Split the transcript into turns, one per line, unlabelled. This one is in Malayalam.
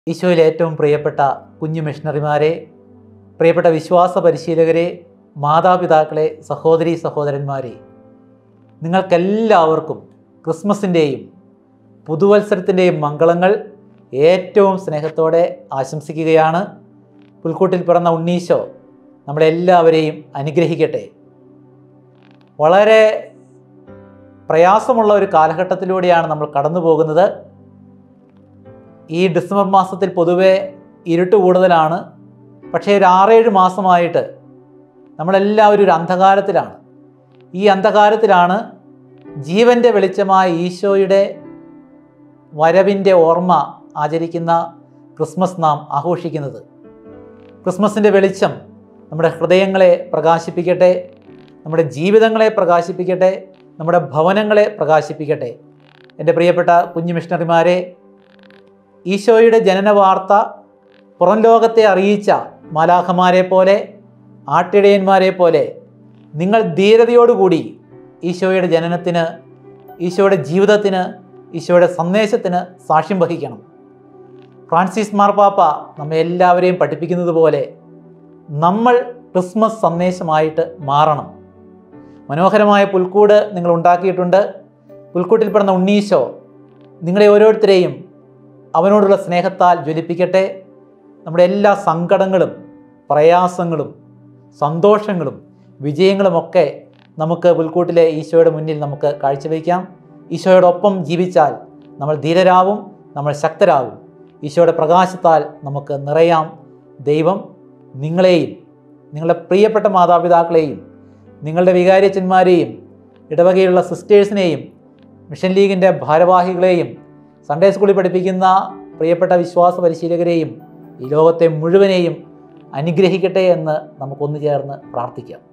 ഈശോയിൽ ഏറ്റവും പ്രിയപ്പെട്ട കുഞ്ഞു മിഷണറിമാരെ പ്രിയപ്പെട്ട വിശ്വാസ പരിശീലകരെ മാതാപിതാക്കളെ സഹോദരി സഹോദരന്മാരെ നിങ്ങൾക്കെല്ലാവർക്കും ക്രിസ്മസിൻ്റെയും പുതുവത്സരത്തിൻ്റെയും മംഗളങ്ങൾ ഏറ്റവും സ്നേഹത്തോടെ ആശംസിക്കുകയാണ് പുൽക്കൂട്ടിൽ പിറന്ന ഉണ്ണീശോ നമ്മളെല്ലാവരെയും അനുഗ്രഹിക്കട്ടെ വളരെ പ്രയാസമുള്ള ഒരു കാലഘട്ടത്തിലൂടെയാണ് നമ്മൾ കടന്നു പോകുന്നത് ഈ ഡിസംബർ മാസത്തിൽ പൊതുവെ ഇരുട്ട് കൂടുതലാണ് പക്ഷേ ഒരു ആറേഴ് മാസമായിട്ട് നമ്മളെല്ലാവരും ഒരു അന്ധകാരത്തിലാണ് ഈ അന്ധകാരത്തിലാണ് ജീവൻ്റെ വെളിച്ചമായ ഈശോയുടെ വരവിൻ്റെ ഓർമ്മ ആചരിക്കുന്ന ക്രിസ്മസ് നാം ആഘോഷിക്കുന്നത് ക്രിസ്മസിൻ്റെ വെളിച്ചം നമ്മുടെ ഹൃദയങ്ങളെ പ്രകാശിപ്പിക്കട്ടെ നമ്മുടെ ജീവിതങ്ങളെ പ്രകാശിപ്പിക്കട്ടെ നമ്മുടെ ഭവനങ്ങളെ പ്രകാശിപ്പിക്കട്ടെ എൻ്റെ പ്രിയപ്പെട്ട കുഞ്ഞു മിഷണറിമാരെ ഈശോയുടെ ജനന വാർത്ത പുറം ലോകത്തെ അറിയിച്ച മാലാഖമാരെ പോലെ ആട്ടിടയന്മാരെ പോലെ നിങ്ങൾ ധീരതയോടുകൂടി ഈശോയുടെ ജനനത്തിന് ഈശോയുടെ ജീവിതത്തിന് ഈശോയുടെ സന്ദേശത്തിന് സാക്ഷ്യം വഹിക്കണം ഫ്രാൻസിസ് മാർപ്പാപ്പ നമ്മെ എല്ലാവരെയും പഠിപ്പിക്കുന്നത് പോലെ നമ്മൾ ക്രിസ്മസ് സന്ദേശമായിട്ട് മാറണം മനോഹരമായ പുൽക്കൂട് നിങ്ങൾ ഉണ്ടാക്കിയിട്ടുണ്ട് പുൽക്കൂട്ടിൽ പിറന്ന ഉണ്ണീശോ നിങ്ങളെ ഓരോരുത്തരെയും അവനോടുള്ള സ്നേഹത്താൽ ജ്വലിപ്പിക്കട്ടെ നമ്മുടെ എല്ലാ സങ്കടങ്ങളും പ്രയാസങ്ങളും സന്തോഷങ്ങളും വിജയങ്ങളുമൊക്കെ നമുക്ക് പുൽക്കൂട്ടിലെ ഈശോയുടെ മുന്നിൽ നമുക്ക് കാഴ്ചവെക്കാം ഈശോയോടൊപ്പം ജീവിച്ചാൽ നമ്മൾ ധീരരാവും നമ്മൾ ശക്തരാകും ഈശോയുടെ പ്രകാശത്താൽ നമുക്ക് നിറയാം ദൈവം നിങ്ങളെയും നിങ്ങളുടെ പ്രിയപ്പെട്ട മാതാപിതാക്കളെയും നിങ്ങളുടെ വികാരിയച്ചന്മാരെയും ഇടവകയിലുള്ള സിസ്റ്റേഴ്സിനെയും മിഷൻ ലീഗിൻ്റെ ഭാരവാഹികളെയും സൺഡേ സ്കൂളിൽ പഠിപ്പിക്കുന്ന പ്രിയപ്പെട്ട വിശ്വാസ പരിശീലകരെയും ഈ ലോകത്തെ മുഴുവനെയും അനുഗ്രഹിക്കട്ടെ എന്ന് നമുക്കൊന്നു ചേർന്ന് പ്രാർത്ഥിക്കാം